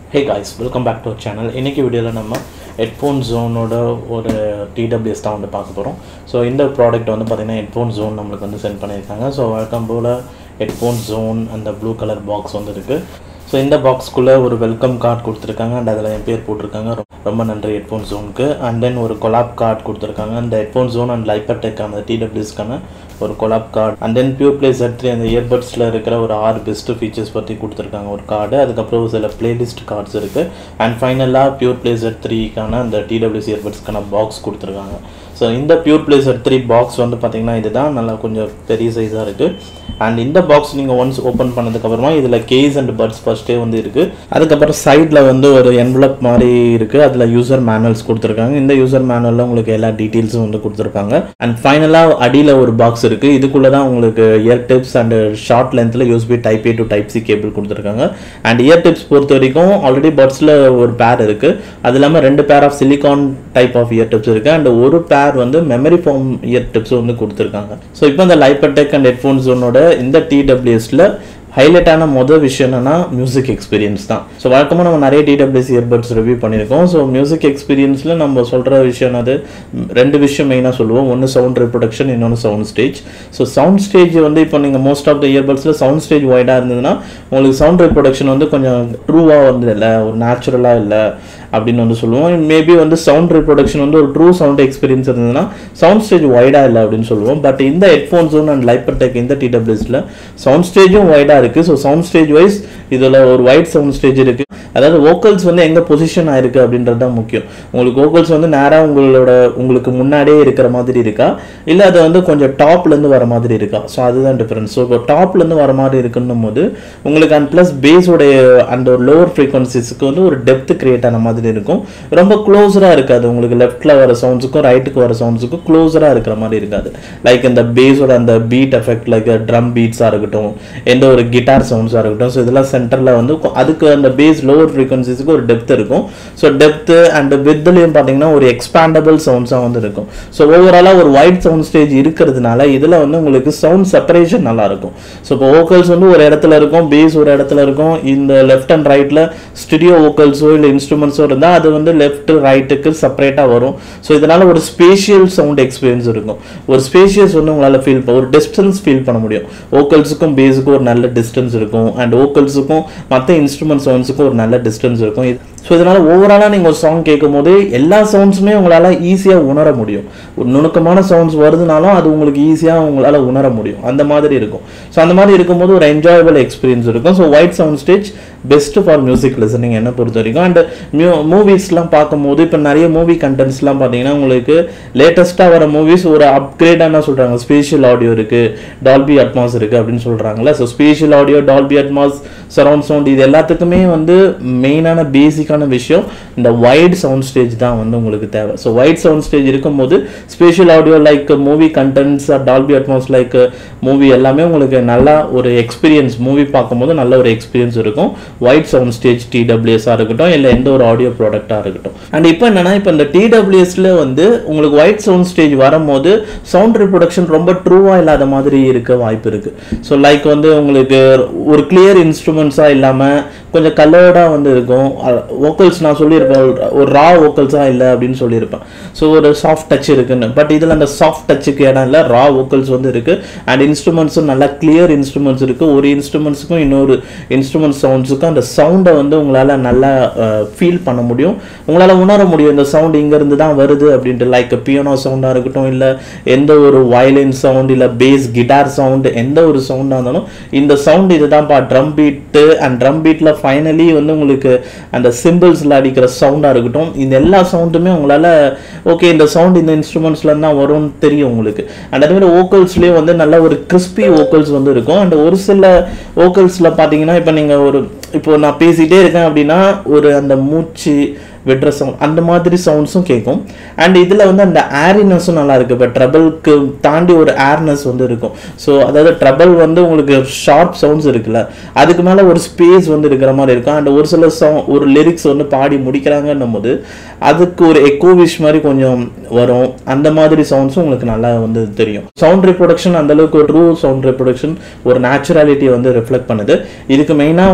hey guys welcome back to channel இன்றைக்கி வீடியோவில் நம்ம ஹெட்ஃபோன் ஜோனோட ஒரு டிடபிள்யூஎஸ் தான் வந்து பார்க்க போகிறோம் ஸோ இந்த ப்ராடக்ட் வந்து பார்த்திங்கன்னா ஹெட்ஃபோன் ஜோன் நம்மளுக்கு வந்து சென்ட் பண்ணியிருக்காங்க ஸோ வழக்கம் போல் ஹெட்ஃபோன் ஜோன் அந்த ப்ளூ கலர் பாக்ஸ் வந்து இருக்குது ஸோ இந்த பாக்ஸ்க்குள்ளே ஒரு வெல்கம் கார்டு கொடுத்துருக்காங்க அண்ட் அதில் என் பேர் போட்டிருக்காங்க ரொ- ரொம்ப நன்றி ஹெட்ஃபோன் ஜோனுக்கு அண்ட் தென் ஒரு கொலாப் கார்டு கொடுத்துருக்காங்க அந்த ஹெட்ஃபோன் ஜோன் அண்ட் லைப்பர்டெக் அந்த டிடபிள்யூஸ்க்கான ஒரு collab card and then pure play set three அந்த இயர்பட்ஸில் இருக்கிற ஒரு ஆறு பெஸ்ட் ஃபீச்சர்ஸ் பற்றி கொடுத்துருக்காங்க ஒரு கார்டு அதுக்கப்புறம் சில பிளேலிஸ்ட் கார்ட்ஸ் இருக்குது அண்ட் ஃபைனலாக பியூர் பிளே செட் த்ரீக்கான அந்த டிடபிள்யூஸ் இயர்பட்ஸ்க்கான பாக்ஸ் கொடுத்துருக்காங்க ஸோ இந்த pure play set three box வந்து பார்த்தீங்கன்னா இதுதான் நல்லா கொஞ்சம் பெரிய சைஸாக இருக்குது அண்ட் இந்த பாக்ஸ் நீங்கள் ஒன்ஸ் ஓப்பன் பண்ணதுக்கப்புறமா இதில் கேஸ் அண்ட் பட்ஸ் ஃபர்ஸ்ட்டே வந்து இருக்குது அதுக்கப்புறம் சைடில் வந்து ஒரு என்வலப் மாதிரி இருக்குது அதில் யூசர் மேனுவல்ஸ் கொடுத்துருக்காங்க இந்த யூசர் மேனுவலில் உங்களுக்கு எல்லா டீட்டெயில்ஸும் வந்து கொடுத்துருக்காங்க அண்ட் ஃபைனலாக அடியில் ஒரு பாக்ஸ் இருக்குது இதுக்குள்ளே தான் உங்களுக்கு இயர் டிப்ஸ் அண்ட் ஷார்ட் லென்த்தில் USB type A to type C cable கொடுத்துருக்காங்க அண்ட் இயர் டிப்ஸ் பொறுத்த வரைக்கும் ஆல்ரெடி பட்ஸில் ஒரு பேர் இருக்குது அது இல்லாமல் ரெண்டு pair of silicone type of ear tips இருக்குது அண்ட் ஒரு பேர் வந்து மெமரி ஃபார்ம் இயர் டிப்ஸ் வந்து கொடுத்துருக்காங்க ஸோ இப்போ இந்த லைப்பர்டெக் அண்ட் ஹெட்ஃபோன் ஜோனோட இந்த டிடபிள்யூஎஸில் ஹைலைட்டான மொதல் விஷயம் என்னன்னா மியூசிக் எக்ஸ்பீரியன்ஸ் தான் ஸோ வழக்கமாக நம்ம நிறைய டிடபிள்யூசி இயர்பட்ஸ் ரிவ்யூ பண்ணியிருக்கோம் ஸோ மியூசிக் எக்ஸ்பீரியன்ஸில் நம்ம சொல்கிற விஷயம் அது ம், ரெண்டு விஷயம் மெயினாக சொல்லுவோம் ஒன்று சவுண்ட் ரிப்ரொடக்ஷன் இன்னொன்று sound stage so sound stage வந்து இப்போ நீங்கள் மோஸ்ட் ஆஃப் த இயர்பட்ஸில் சவுண்ட் ஸ்டேஜ் ஒய்டாக இருந்ததுன்னா உங்களுக்கு சவுண்ட் ரிப்ரொடக்ஷன் வந்து கொஞ்சம் ட்ரூவாக வந்து இல்லை ஒரு நேச்சுரலாக இல்லை அப்படின்னு வந்து சொல்லுவோம் மேபி வந்து சவுண்ட் ரிப்ரொடக்ஷன் வந்து ஒரு ட்ரூ சவுண்ட் எக்ஸ்பீரியன்ஸ் இருந்ததுன்னா சவுண்ட் ஸ்டேஜ் ஒய்டாக இல்லை அப்படின்னு சொல்லுவோம் பட் இந்த ஹெட்ஃபோன் ஜோன் அண்ட் லைப்பர்டெக் இந்த டிடபிள்யூஸில் சவுண்ட் ஸ்டேஜும் ஒய்டாக இருக்குது ஸோ சவுண்ட் ஸ்டேஜ் வைஸ் இதில் ஒரு ஒயிட் சவுண்ட் ஸ்டேஜ் இருக்குது அதாவது வோக்கல்ஸ் வந்து எங்கே பொசிஷன் ஆயிருக்கு அப்படின்றது தான் முக்கியம் உங்களுக்கு வோக்கல்ஸ் வந்து நேராக உங்களோட உங்களுக்கு முன்னாடியே இருக்கிற மாதிரி இருக்கா இல்லை அது வந்து கொஞ்சம் டாப்லேருந்து வர மாதிரி இருக்கா ஸோ அதுதான் டிஃப்ரென்ஸ் ஸோ இப்போ டாப்லேருந்து வர மாதிரி இருக்குன்னும் போது உங்களுக்கு அண்ட் ப்ளஸ் பேஸோடைய அந்த ஒரு லோவர் ஃப்ரீக்வன்சிஸ்க்கு வந்து ஒரு டெப்த் கிரியேட் ஆன மாதிரி இருக்கும் ரொம்ப க்ளோஸராக இருக்காது உங்களுக்கு லெஃப்ட்டில் வர சவுண்ட்ஸுக்கும் ரைட்டுக்கு வர சவுண்ட்ஸுக்கும் க்ளோஸராக இருக்கிற மாதிரி இருக்காது லைக் இந்த பேஸோட அந்த பீட் எஃபெக்ட் லைக் ட்ரம் பீட்ஸாக இருக்கட்டும் எந்த ஒரு கிட்டார் சவுண்ட்ஸாக இருக்கட்டும் ஸோ இதெல்லாம் சென்டரில் வந்து கொ- அதுக்கு அந்த பேஸ் லோவர் ஃப்ரீக்வன்சிஸ்க்கு ஒரு டெப்த் இருக்கும் ஸோ டெப்த்து அண்ட் வித்லையும் பார்த்தீங்கன்னா ஒரு எக்ஸ்பேண்டபிள் சவுண்ட்ஸாக வந்து இருக்கும் ஸோ ஓவராலாக ஒரு ஒயிட் சவுண்ட் ஸ்டேஜ் இருக்கிறதுனால இதில் வந்து உங்களுக்கு சவுண்ட் செப்பரேஷன் நல்லா இருக்கும் ஸோ இப்போ வோக்கல்ஸ் வந்து ஒரு இடத்துல இருக்கும் பேஸ் ஒரு இடத்துல இருக்கும் இந்த லெஃப்ட் அண்ட் ரைட்டில் ஸ்டுடியோ வோக்கல்ஸோ இல்லை இன்ஸ்ட்ருமெண்ட்ஸோ இருந்தால் அது வந்து லெஃப்ட் ரைட்டுக்கு செப்பரேட்டாக வரும் ஸோ இதனால் ஒரு ஸ்பேஷியல் சவுண்ட் எக்ஸ்பீரியன்ஸ் இருக்கும் ஒரு ஸ்பேஷியஸ் வந்து உங்களால் ஃபீல் ஒரு டிஸ்டன்ஸ் ஃபீல் பண்ண முடியும் வோக்கல்ஸுக்கும் பேஸுக்கும் ஒரு நல்ல டிஸ்டன்ஸ் இருக்கும் அண்ட் வோக்கல்ஸுக்கும் மற்ற இன்ஸ்ட்ருமெண்ட் சவுண்ட்ஸுக்கும் ஒரு நல்ல டிஸ்டன்ஸ் இருக்கும் ஸோ இதனால் ஓவராலாக நீங்கள் ஒரு சாங் கேட்கும்போது எல்லா சவுண்ட்ஸுமே உங்களால் ஈஸியாக உணர முடியும் ஒரு நுணுக்கமான சவுண்ட்ஸ் வருதுனாலும் அது உங்களுக்கு ஈஸியாக உங்களால் உணர முடியும் அந்த மாதிரி இருக்கும் ஸோ அந்த மாதிரி இருக்கும்போது ஒரு என்ஜாயபிள் எக்ஸ்பீரியன்ஸ் இருக்கும் so wide sound stage best for music listening என்ன பொறுத்த வரைக்கும் அண்ட் மியூ மூவிஸ்லாம் பார்க்கும்போது இப்போ நிறைய மூவி கண்டென்ட்ஸ்லாம் பார்த்தீங்கன்னா உங்களுக்கு லேட்டஸ்ட்டாக வர மூவிஸ் ஒரு அப்கிரேடாக என்ன சொல்கிறாங்க ஸ்பேஷியல் ஆடியோ இருக்குது டால்பி அட்மாஸ் இருக்குது அப்படின்னு சொல்கிறாங்களே so spatial audio Dolby Atmos surround sound இது எல்லாத்துக்குமே வந்து மெயினான பேசிக்கான விஷயம் இந்த வைட் சவுண்ட் ஸ்டேஜ் தான் வந்து உங்களுக்கு தேவை ஸோ வைட் சவுண்ட் ஸ்டேஜ் இருக்கும்போது spatial audio like movie contents Dolby Atmos like movie எல்லாமே உங்களுக்கு நல்லா ஒரு எக்ஸ்பீரியன்ஸ் மூவி பார்க்கும்போது நல்ல ஒரு எக்ஸ்பீரியன்ஸ் இருக்கும் ஒயிட் சவுண்ட் ஸ்டேஜ் டிடபிள்யூஎஸ்ஸாக இருக்கட்டும் இல்லை எந்த ஒரு ஆடியோ ப்ராடக்டாக இருக்கட்டும் அண்ட் இப்போ என்னன்னா இப்போ இந்த டிடபிள்யூஎஸ்ல வந்து உங்களுக்கு ஒயிட் சவுண்ட் ஸ்டேஜ் வரும்போது சவுண்ட் ரிப்ரொடக்ஷன் ரொம்ப ட்ரூவாக இல்லாத மாதிரி இருக்க வாய்ப்பு இருக்கு ஸோ லைக் வந்து உங்களுக்கு ஒரு கிளியர் இன்ஸ்ட்ருமெண்ட்ஸாக இல்லாமல் கொஞ்சம் கலர்டாக வந்து இருக்கும் வோக்கல்ஸ் நான் சொல்லியிருப்பேன் ஒரு- ஒரு ரா வோக்கல்ஸாக இல்லை அப்படின்னு சொல்லியிருப்பேன் ஸோ ஒரு சாஃப்ட் டச் இருக்குன்னு பட் இதில் அந்த சாஃப்ட் டச்சுக்கு இடம் இல்லை ரா வோக்கல்ஸ் வந்து இருக்கு அண்ட் இன்ஸ்ட்ருமெண்ட்ஸும் நல்லா கிளியர் இன்ஸ்ட்ருமெண்ட்ஸ் இருக்கு ஒரு இன்ஸ்ட்ருமெண்ட்ஸுக்கும் இன்னொரு இன்ஸ்ட்ருமெண்ட் சவுண்ட்ஸுக்கும் அந்த சவுண்டை வந்து உங்களால் நல்லா ஃபீல் பண்ண முடியும் உங்களால் உணர முடியும் இந்த சவுண்ட் இங்கேருந்து தான் வருது அப்படின்ட்டு லைக் பியானோ சவுண்டாக இருக்கட்டும் இல்லை எந்த ஒரு வயலின் சவுண்ட் இல்லை பேஸ் கிட்டார் சவுண்டு எந்த ஒரு சவுண்டாக இருந்தாலும் இந்த சவுண்ட் இதுதான்ப்பா ட்ரம் பீட்டு அண்ட் ட்ரம் பீட்டில் ஃபைனலி வந்து உங்களுக்கு அந்த சிம்பிள்ஸில் அடிக்கிற சவுண்டாக இருக்கட்டும் இந்த எல்லா சவுண்டுமே உங்களால் ஓகே இந்த சவுண்ட் இந்த இன்ஸ்ட்ருமெண்ட்ஸ்ல தான் வரும்னு தெரியும் உங்களுக்கு அண்ட் அதே மாதிரி வோக்கல்ஸ்லேயே வந்து நல்ல ஒரு கிறிஸ்பி வோக்கல்ஸ் வந்து இருக்கும் அண்ட் ஒரு சில வோக்கல்ஸில் பார்த்தீங்கன்னா இப்போ நீங்கள் ஒரு இப்போ நான் பேசிகிட்டே இருக்கேன் அப்படின்னா ஒரு அந்த மூச்சு விடுற சவுண்ட் அந்த மாதிரி சவுண்ட்ஸும் கேட்கும் அண்ட் இதில் வந்து அந்த ஏரினஸும் நல்லா இருக்கு இப்போ ட்ரபிள்க்கு தாண்டி ஒரு ஏர்னஸ் வந்து இருக்கும் ஸோ அதாவது ட்ரபிள் வந்து உங்களுக்கு ஷார்ப் சவுண்ட்ஸ் இருக்குல்ல அதுக்கு மேலே ஒரு ஸ்பேஸ் வந்து இருக்கிற மாதிரி இருக்கும் அண்ட் ஒரு சில சவு ஒரு லிரிக்ஸ் வந்து பாடி முடிக்கிறாங்கன்னும் போது அதுக்கு ஒரு எக்கோவிஷ் மாதிரி கொஞ்சம் வரும் அந்த மாதிரி சவுண்ட்ஸும் உங்களுக்கு நல்லா வந்து தெரியும் சவுண்ட் ரிப்ரொடக்ஷன் அந்த அளவுக்கு ஒரு ட்ரூ சவுண்ட் ரிப்ரொடக்ஷன் ஒரு நேச்சுராலிட்டி வந்து ரிஃப்ளெக்ட் பண்ணுது இதுக்கு மெயினாக வந்து ஒரு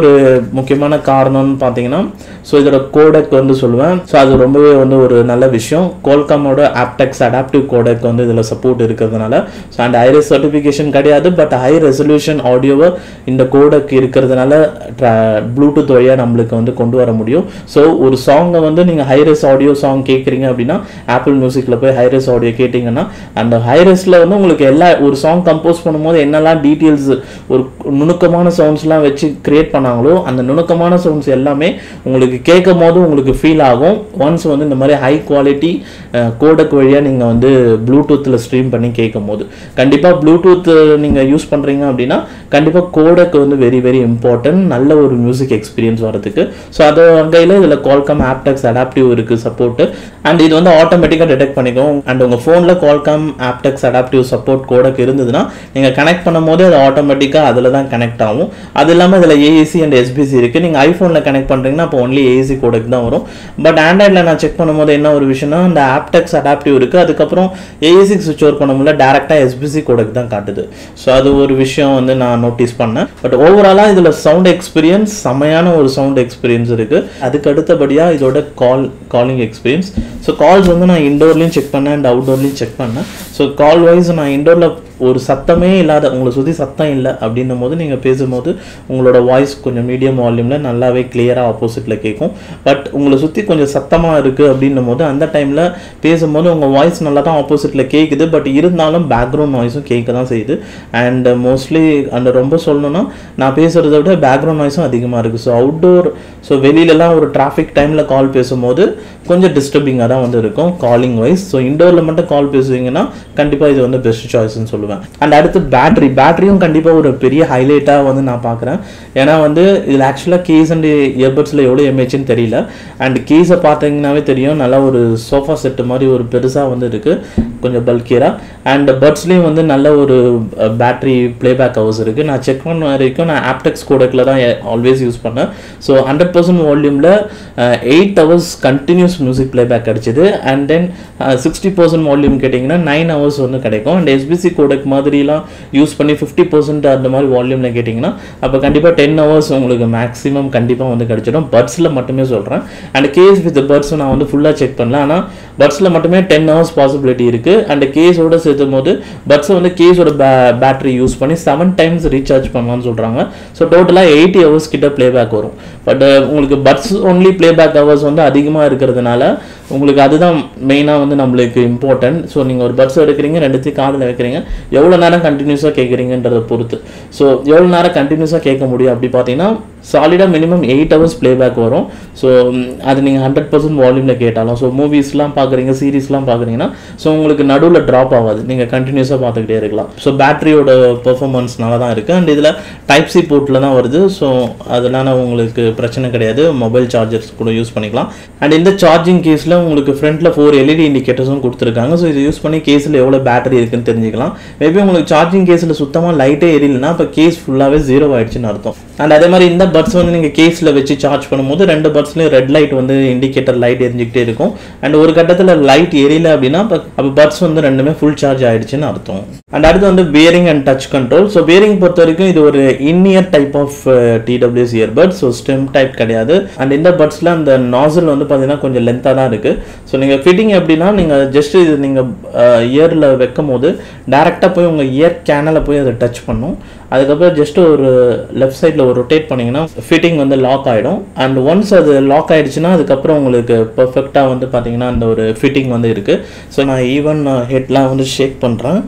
ஒரு முக்கியமான காரணம்னு பார்த்தீங்கன்னா ஸோ இதோட கோடக் வந்து சொல்லுவேன் ஸோ அது ரொம்பவே வந்து ஒரு நல்ல விஷயம் கோல்காமோட ஆப்டெக்ஸ் அடாப்டிவ் கோடக் வந்து இதில் சப்போர்ட் இருக்கிறதுனால ஸோ அண்ட் ஐரஸ் சர்டிஃபிகேஷன் கிடையாது பட் ஹை ரெசல்யூஷன் ஆடியோவை இந்த கோடக் இருக்கிறதுனால ப்ளூடூத் வழியாக நம்மளுக்கு வந்து கொண்டு வர முடியும் ஸோ ஒரு சாங்கை வந்து நீங்கள் ஹைரஸ் ஆடியோ சாங் கேட்குறீங்க அப்படின்னா ஆப்பிள் மியூசிக்கில் போய் ஹைரஸ் ஆடியோ கேட்டிங்கன்னா அந்த ஹைரஸில் வந்து உங்களுக்கு எல்லா ஒரு சாங் கம்போஸ் பண்ணும்போது என்னெல்லாம் டீட்டெயில்ஸ் ஒரு நுணுக்கமான சவுண்ட்ஸ்லாம் வச்சு கிரியேட் பண்ணாங்களோ அந்த நுணுக்கமான சவுண்ட்ஸ் எல்லாமே உங்களுக்கு கேட்கும் போது உங்களுக்கு ஃபீல் ஆகும் ஒன்ஸ் வந்து இந்த மாதிரி ஹை குவாலிட்டி கோடக் வழியாக நீங்கள் வந்து ப்ளூடூத்தில் ஸ்ட்ரீம் பண்ணி கேட்கும் போது கண்டிப்பாக ப்ளூடூத் நீங்கள் யூஸ் பண்ணுறீங்க அப்படின்னா கண்டிப்பாக கோடக் வந்து வெரி வெரி இம்பார்ட்டன்ட் நல்ல ஒரு மியூசிக் எக்ஸ்பீரியன்ஸ் வரதுக்கு ஸோ அது வகையில் இதில் கால்காம் ஆப்டெக்ஸ் அடாப்டிவ் இருக்குது சப்போர்ட்டு அண்ட் இது வந்து ஆட்டோமேட்டிக்காக டிடெக்ட் பண்ணிக்கும் அண்ட் உங்கள் ஃபோனில் Qualcomm aptX adaptive support codec இருந்ததுன்னா நீங்கள் கனெக்ட் பண்ணும் போது அது ஆட்டோமேட்டிக்காக அதில் தான் கனெக்ட் ஆகும் அது இல்லாமல் இதில் ஏஏசி அண்ட் எஸ்பிசி இருக்குது நீங்கள் ஐஃபோனில் கனெக்ட் பண்ணுறீங்கன்னா அப்போ ஒன்லி ஏஏசி கோடக் தான் வரும் பட் ஆண்ட்ராய்டில் நான் செக் பண்ணும்போது என்ன ஒரு விஷயம்னா இந்த ஆப்டெக்ஸ் அடாப்டிவ் இருக்குது அதுக்கப்புறம் ஏஏசி சுவிச் ஓவர் பண்ண முடியல டேரெக்டாக எஸ்பிசி கோடக் தான் காட்டுது ஸோ அது ஒரு விஷயம் வந்து நான் நோட்டீஸ் பண்ணேன் பட் ஓவராலாக இதில் சவுண்ட் எக்ஸ்பீரியன்ஸ் செமையான ஒரு சவுண்ட் எக்ஸ்பீரியன்ஸ் இருக்குது அதுக்கு அடுத்தபடியாக இதோட call calling experience so calls வந்து நான் இண்டோர்லேயும் செக் பண்ணேன் அண்ட் அவுட்டோர்லேயும் செக் பண்ணேன் ஸோ கால் வைஸ் நான் இண்டோரில் ஒரு சத்தமே இல்லாத உங்களை சுற்றி சத்தம் இல்லை அப்படின்னும் போது நீங்கள் பேசும்போது உங்களோட வாய்ஸ் கொஞ்சம் மீடியம் வால்யூமில் நல்லாவே கிளியராக ஆப்போசிட்டில் கேட்கும் பட் உங்களை சுற்றி கொஞ்சம் சத்தமாக இருக்குது அப்படின்னும் போது அந்த டைமில் பேசும்போது உங்கள் வாய்ஸ் நல்லா தான் ஆப்போசிட்டில் கேட்குது பட் இருந்தாலும் பேக்ரவுண்ட் நாய்ஸும் கேட்க தான் செய்யுது அண்ட் மோஸ்ட்லி அந்த ரொம்ப சொல்லணும்னா நான் பேசுகிறத விட பேக்ரவுண்ட் நாய்ஸும் அதிகமாக இருக்குது ஸோ அவுட்டோர் ஸோ வெளியிலலாம் ஒரு டிராஃபிக் டைமில் கால் பேசும்போது கொஞ்சம் டிஸ்டர்பிங்காக தான் வந்து இருக்கும் காலிங் வைஸ் ஸோ இண்டோரில் மட்டும் கால் பேசுவீங்கன்னா கண்டிப்பாக இது வந்து பெஸ்ட் சாய்ஸ்னு சொல்லுவேன் அண்ட் அடுத்து பேட்டரி பேட்டரியும் கண்டிப்பாக ஒரு பெரிய ஹைலைட்டாக வந்து நான் பார்க்குறேன் ஏன்னா வந்து இதில் ஆக்சுவலாக கேஸ் அண்ட் இயர்பட்ஸில் எவ்வளோ எம்ஏஹெச்னு தெரியல அண்ட் கேஸை பார்த்தீங்கன்னாவே தெரியும் நல்லா ஒரு சோஃபா செட்டு மாதிரி ஒரு பெருசாக வந்து இருக்குது கொஞ்சம் பல்கியராக அண்ட் பட்ஸ்லேயும் வந்து நல்ல ஒரு பேட்டரி ப்ளேபேக் ஹவர்ஸ் இருக்குது நான் செக் பண்ண வரைக்கும் நான் ஆப்டெக்ஸ் கோடக்கில் தான் ஆல்வேஸ் யூஸ் பண்ணேன் ஸோ ஹண்ட்ரட் பர்சன்ட் வால்யூமில் eight hours continuous music playback கிடச்சிது and then sixty percent volume கேட்டிங்கன்னா நைன் ஹவர்ஸ் வந்து கிடைக்கும் அண்ட் எஸ்பிசி கோடக் மாதிரிலாம் யூஸ் பண்ணி ஃபிஃப்டி பர்சன்ட் அந்த மாதிரி வால்யூமில் கேட்டிங்கன்னா அப்போ கண்டிப்பாக டென் ஹவர்ஸ் உங்களுக்கு மேக்ஸிமம் கண்டிப்பாக வந்து கிடச்சிடும் பட்ஸில் மட்டுமே சொல்கிறேன் அண்ட் கேஸ் வித் பட்ஸ் நான் வந்து ஃபுல்லாக செக் பண்ணல ஆனால் பட்ஸில் மட்டுமே டென் ஹவர்ஸ் பாசிபிலிட்டி இருக்குது அண்ட் கேஸோட சேர்த்தும் போது பட்ஸை வந்து கேஸோட பே பேட்டரி யூஸ் பண்ணி செவன் டைம்ஸ் ரீசார்ஜ் பண்ணலாம்னு சொல்கிறாங்க ஸோ டோட்டலாக எயிட்டி ஹவர்ஸ் கிட்ட ப்ளேபேக் வரும் பட் உங்களுக்கு பட்ஸ் ஒன்லி ப்ளேபேக் ஹவர்ஸ் வந்து அதிகமாக இருக்கிறதுனால உங்களுக்கு அதுதான் மெயினாக வந்து நம்மளுக்கு இம்பார்ட்டன்ட் ஸோ நீங்கள் ஒரு பட்ஸ் எடுக்கிறீங்க ரெண்டுத்தையும் காதில் வைக்கிறீங்க எவ்வளோ நேரம் கண்டினியூஸாக கேட்குறீங்கன்றதை பொறுத்து ஸோ எவ்வளோ நேரம் கண்டினியூஸாக கேட்க முடியும் அப்படி பார்த்தீங்கன்னா சாலிடாக மினிமம் எயிட் ஹவர்ஸ் ப்ளேபேக் வரும் ஸோ அது நீங்கள் ஹண்ட்ரட் பர்சன்ட் வால்யூமில் கேட்டாலும் ஸோ மூவிஸ்லாம் பார்க்குறீங்க சீரீஸ்லாம் பார்க்குறீங்கன்னா ஸோ உங்களுக்கு நடுவில் ட்ராப் ஆகாது நீங்கள் கண்டினியூஸாக பார்த்துக்கிட்டே இருக்கலாம் ஸோ பேட்டரியோட பெர்ஃபார்மன்ஸ் நல்லா தான் இருக்குது அண்ட் இதில் டைப் சி போர்ட்டில் தான் வருது ஸோ அதனால உங்களுக்கு பிரச்சனை கிடையாது மொபைல் சார்ஜர்ஸ் கூட யூஸ் பண்ணிக்கலாம் அண்ட் இந்த சார்ஜிங் கேஸில் உங்களுக்கு ஃப்ரண்ட்டில் ஃபோர் எல்இடி இண்டிகேட்டர்ஸும் கொடுத்துருக்காங்க ஸோ இதை யூஸ் பண்ணி கேஸில் எவ்வளோ பேட்டரி இருக்குன்னு தெரிஞ்சுக்கலாம் மேபி உங்களுக்கு சார்ஜிங் கேஸில் சுத்தமாக லைட்டே எரியலைன்னா இப்போ கேஸ் ஃபுல்லாகவே ஜீரோ ஆயிடுச்சுன்னு அர்த்தம் அண்ட் அதே மாதிரி இந்த பட்ஸ் வந்து நீங்கள் கேஸில் வச்சு சார்ஜ் பண்ணும்போது ரெண்டு பட்ஸ்லையும் ரெட் லைட் வந்து இண்டிகேட்டர் லைட் எரிஞ்சிக்கிட்டே இருக்கும் அண்ட் ஒரு கட்டத்தில் லைட் எரியல அப்படின்னா அப்போ அப்போ பட்ஸ் வந்து ரெண்டுமே ஃபுல் சார்ஜ் ஆயிடுச்சுன்னு அர்த்தம் அண்ட் அடுத்து வந்து பியரிங் அண்ட் டச் கண்ட்ரோல் ஸோ பியரிங் பொறுத்த வரைக்கும் இது ஒரு in ear type of TWS earbud so stem type கிடையாது அண்ட் இந்த பட்ஸில் அந்த நாசல் வந்து பார்த்தீங்கன்னா கொஞ்சம் லென்த்தாக தான் இருக்குது ஸோ நீங்கள் ஃபிட்டிங் எப்படின்னா நீங்கள் ஜஸ்ட் இது நீங்கள் இயரில் வைக்கும் போது டேரெக்டாக போய் உங்கள் இயர் கேனலை போய் அதை டச் பண்ணும் அதுக்கப்புறம் ஜஸ்ட் ஒரு லெஃப்ட் சைடில் ஒரு ரொட்டேட் பண்ணிங்கன்னா ஃபிட்டிங் வந்து லாக் ஆகிடும் அண்ட் ஒன்ஸ் அது லாக் ஆகிடுச்சுன்னா அதுக்கப்புறம் உங்களுக்கு பர்ஃபெக்டாக வந்து பார்த்தீங்கன்னா அந்த ஒரு ஃபிட்டிங் வந்து இருக்குது ஸோ நான் ஈவன் ஹெட்லாம் வந்து ஷேக் பண்ணுறேன்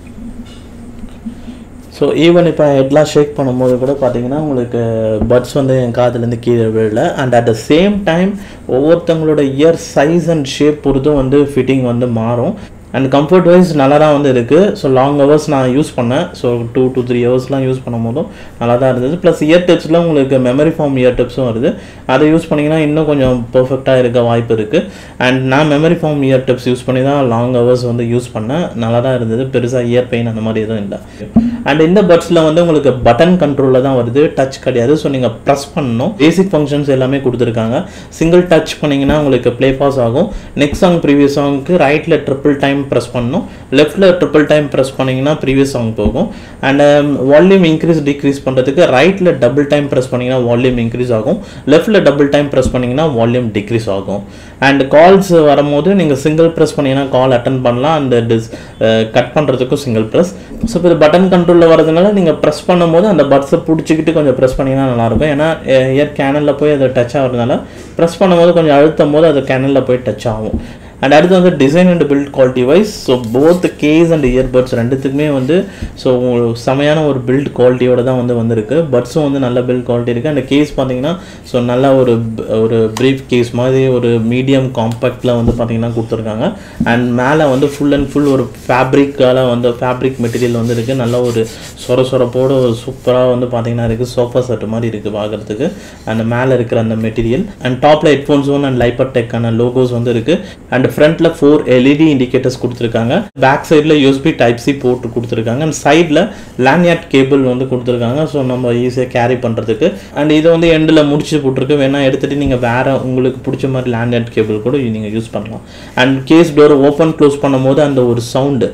ஸோ ஈவன் இப்போ ஹெட்லாம் ஷேக் பண்ணும்போது கூட பார்த்தீங்கன்னா உங்களுக்கு பட்ஸ் வந்து என் காதுலேருந்து கீழே விழல and at the same time ஒவ்வொருத்தவங்களோட இயர் சைஸ் அண்ட் ஷேப் பொறுத்தும் வந்து ஃபிட்டிங் வந்து மாறும் அண்ட் கம்ஃபர்ட் வைஸ் நல்லா தான் வந்து இருக்குது ஸோ லாங் ஹவர்ஸ் நான் யூஸ் பண்ணேன் ஸோ டூ டூ த்ரீ ஹவர்ஸ்லாம் யூஸ் பண்ணும் போதும் நல்லா தான் இருந்தது ப்ளஸ் இயர் டிப்ஸில் உங்களுக்கு மெமரி ஃபார்ம் இயர் டிப்ஸும் வருது அதை யூஸ் பண்ணிங்கன்னா இன்னும் கொஞ்சம் பர்ஃபெக்டாக இருக்க வாய்ப்பு இருக்குது அண்ட் நான் memory foam ear tips use பண்ணி தான் லாங் ஹவர்ஸ் வந்து யூஸ் பண்ணேன் நல்லா தான் இருந்தது பெருசாக இயர் பெயின் அந்த மாதிரி எதுவும் இல்லை அண்ட் இந்த பட்ஸில் வந்து உங்களுக்கு பட்டன் கண்ட்ரோலில் தான் வருது டச் கிடையாது ஸோ நீங்கள் ப்ரெஸ் பண்ணணும் பேசிக் ஃபங்க்ஷன்ஸ் எல்லாமே கொடுத்துருக்காங்க சிங்கிள் டச் பண்ணிங்கன்னா உங்களுக்கு ப்ளே பாஸ் ஆகும் நெக்ஸ்ட் சாங் ப்ரீவியஸ் சாங்க்கு ரைட்டில் ட்ரிபிள் டைம் ப்ரெஸ் பண்ணணும் லெஃப்ட்டில் ட்ரிபிள் டைம் ப்ரெஸ் பண்ணிங்கன்னா ப்ரீவியஸ் சாங் போகும் அண்ட் வால்யூம் இன்க்ரீஸ் டிக்ரீஸ் பண்ணுறதுக்கு ரைட்டில் டபுள் டைம் ப்ரெஸ் பண்ணிங்கன்னா வால்யூம் இன்க்ரீஸ் ஆகும் லெஃப்ட்டில் டபுள் டைம் ப்ரெஸ் பண்ணிங்கன்னா வால்யூம் டிக்ரீஸ் ஆகும் அண்ட் கால்ஸ் வரும்போது நீங்கள் சிங்கிள் ப்ரெஸ் பண்ணிங்கன்னா கால் அட்டன் பண்ணலாம் அந்த டிஸ் கட் பண்ணுறதுக்கும் சிங்கிள் ப்ரெஸ் ஸோ இப்போ பட்டன் கண்ட்ரோலில் வரதுனால நீங்கள் ப்ரெஸ் பண்ணும்போது அந்த பட்ஸை பிடிச்சிக்கிட்டு கொஞ்சம் ப்ரெஸ் பண்ணிங்கன்னா நல்லாயிருக்கும் ஏன்னா இயர் கேனலில் போய் அது டச் ஆகிறதுனால ப்ரெஸ் பண்ணும்போது கொஞ்சம் அழுத்தும் போது அது கேனலில் போய் டச் ஆகும் அண்ட் அடுத்து வந்து design and build quality wise so both case and earbuds ரெண்டுத்துக்குமே வந்து ஸோ செமையான ஒரு பில்ட் குவாலிட்டியோட தான் வந்து வந்திருக்கு பட்ஸும் வந்து நல்ல பில்ட் குவாலிட்டி இருக்குது அண்ட் கேஸ் பார்த்தீங்கன்னா ஸோ நல்ல ஒரு ஒரு ப்ரீஃப் கேஸ் மாதிரி ஒரு மீடியம் காம்பேக்டில் வந்து பார்த்தீங்கன்னா கொடுத்துருக்காங்க அண்ட் மேலே வந்து ஃபுல் அண்ட் ஃபுல் ஒரு ஃபேப்ரிக்கால் வந்து ஃபேப்ரிக் மெட்டீரியல் வந்து இருக்குது நல்ல ஒரு சொர சொரப்போடு ஒரு சூப்பராக வந்து பார்த்தீங்கன்னா இருக்குது சோஃபா செட் மாதிரி இருக்குது பார்க்குறதுக்கு அண்ட் மேலே இருக்கிற அந்த மெட்டீரியல் அண்ட் டாப்பில் ஹெட்ஃபோன்ஸ் ஒன் அண்ட் லைப்பர் டெக்கான லோகோஸ் வந்து இருக்குது அண்ட் ஃப்ரண்ட்ல ஃபோர் எல்இடி இண்டிகேட்டர்ஸ் கொடுத்துருக்காங்க பேக் சைடில் யூஎஸ்பி டைப் சி போட்டு கொடுத்துருக்காங்க அண்ட் சைடில் லேண்ட்யார்ட் கேபிள் வந்து கொடுத்துருக்காங்க ஸோ நம்ம ஈஸியாக கேரி பண்ணுறதுக்கு அண்ட் இதை வந்து எண்டில் முடிச்சு போட்டிருக்கு வேணால் எடுத்துகிட்டு நீங்கள் வேறு உங்களுக்கு பிடிச்ச மாதிரி லேண்ட்யார்ட் கேபிள் கூட நீங்கள் யூஸ் பண்ணலாம் and case door open close பண்ணும்போது அந்த ஒரு சவுண்டு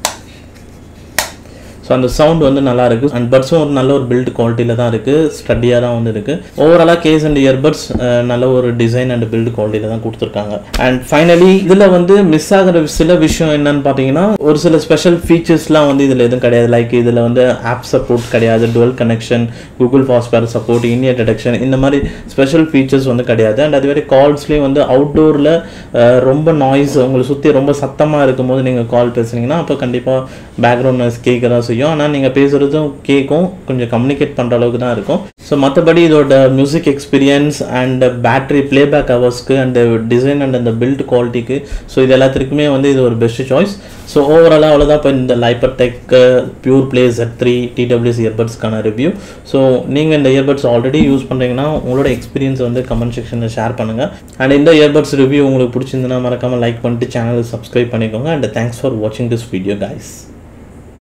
ஸோ அந்த சவுண்ட் வந்து நல்லா இருக்குது அண்ட் பட்ஸும் ஒரு நல்ல ஒரு பில்ட் குவாலிட்டியில் தான் இருக்குது ஸ்டடியாக தான் வந்து இருக்குது ஓவராலாக கேஸ் அண்ட் இயர்பட்ஸ் நல்ல ஒரு டிசைன் அண்ட் பில்ட் குவாலிட்டியில் தான் கொடுத்துருக்காங்க அண்ட் ஃபைனலி இதில் வந்து மிஸ் ஆகிற சில விஷயம் என்னன்னு பார்த்தீங்கன்னா ஒரு சில ஸ்பெஷல் ஃபீச்சர்ஸ்லாம் வந்து இதில் எதுவும் கிடையாது லைக் இதில் வந்து ஆப் சப்போர்ட் கிடையாது dual connection Google fast pair support in ear detection இந்த மாதிரி ஸ்பெஷல் ஃபீச்சர்ஸ் வந்து கிடையாது அண்ட் அதுவே கால்ஸ்லேயும் வந்து அவுட்டோரில் ரொம்ப நாய்ஸ் உங்களை சுற்றி ரொம்ப சத்தமாக இருக்கும்போது நீங்கள் கால் பேசுனீங்கன்னா அப்போ கண்டிப்பாக பேக்ரவுண்ட் நாய்ஸ் கேட்க தான் செய்யும் ஆனால் நீங்கள் பேசுகிறதும் கேட்கும் கொஞ்சம் கம்யூனிகேட் பண்ணுற அளவுக்கு தான் இருக்கும் ஸோ மற்றபடி இதோட music experience and battery playback ஹவர்ஸ்க்கு அண்ட் டிசைன் அண்ட் அந்த பில்ட் குவாலிட்டிக்கு ஸோ இது எல்லாத்துக்குமே வந்து இது ஒரு பெஸ்ட் சாய்ஸ் ஸோ ஓவராலாக அவ்வளோதான் இப்போ இந்த Lypertek PurePlay Z three TWS இயர்பட்ஸ்க்கான ரிவ்யூ ஸோ நீங்கள் இந்த இயர்பட்ஸ் ஆல்ரெடி யூஸ் பண்ணுறீங்கன்னா உங்களோட எக்ஸ்பீரியன்ஸ் வந்து கமெண்ட் செக்ஷனில் ஷேர் பண்ணுங்கள் அண்ட் இந்த இயர்பட்ஸ் ரிவ்யூ உங்களுக்கு பிடிச்சிருந்துன்னா மறக்காமல் லைக் பண்ணிட்டு சேனலை சப்ஸ்கிரைப் பண்ணிக்கோங்க அண்ட் தேங்க்ஸ் ஃபார் வாட்சிங் திஸ் வீடியோ கைஸ்